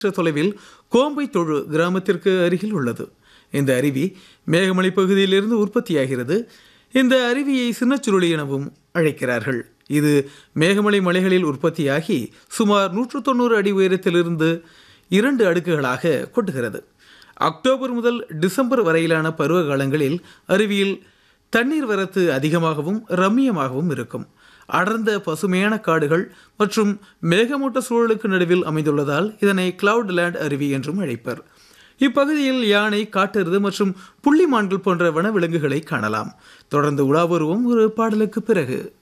சற்று தொலைவில் கோம்பை தொழு கிராமத்திற்கு அருகில் உள்ளது இந்த அருவி மேகமலை பகுதியிலிருந்து உற்பத்தியாகிறது இந்த அருவியை சின்னச்சுருளி எனவும் அழைக்கிறார்கள் இது மேகமலை மலைகளில் உற்பத்தியாகி சுமார் நூற்று தொண்ணூறு அடி உயரத்திலிருந்து இரண்டு அடுக்குகளாக கொட்டுகிறது அக்டோபர் முதல் டிசம்பர் வரையிலான பருவ காலங்களில் அருவியில் தண்ணீர் வரத்து அதிகமாகவும் ரம்மியமாகவும் இருக்கும் அடர்ந்த பசுமையான காடுகள் மற்றும் மேகமூட்ட சூழலுக்கு நடுவில் அமைந்துள்ளதால் இதனை கிளவுட் லேண்ட் அருவி என்றும் அழைப்பர் இப்பகுதியில் யானை காட்டெருது மற்றும் புள்ளிமான்கள் போன்ற வனவிலங்குகளை காணலாம் தொடர்ந்து உலா வருவோம் ஒரு பாடலுக்கு பிறகு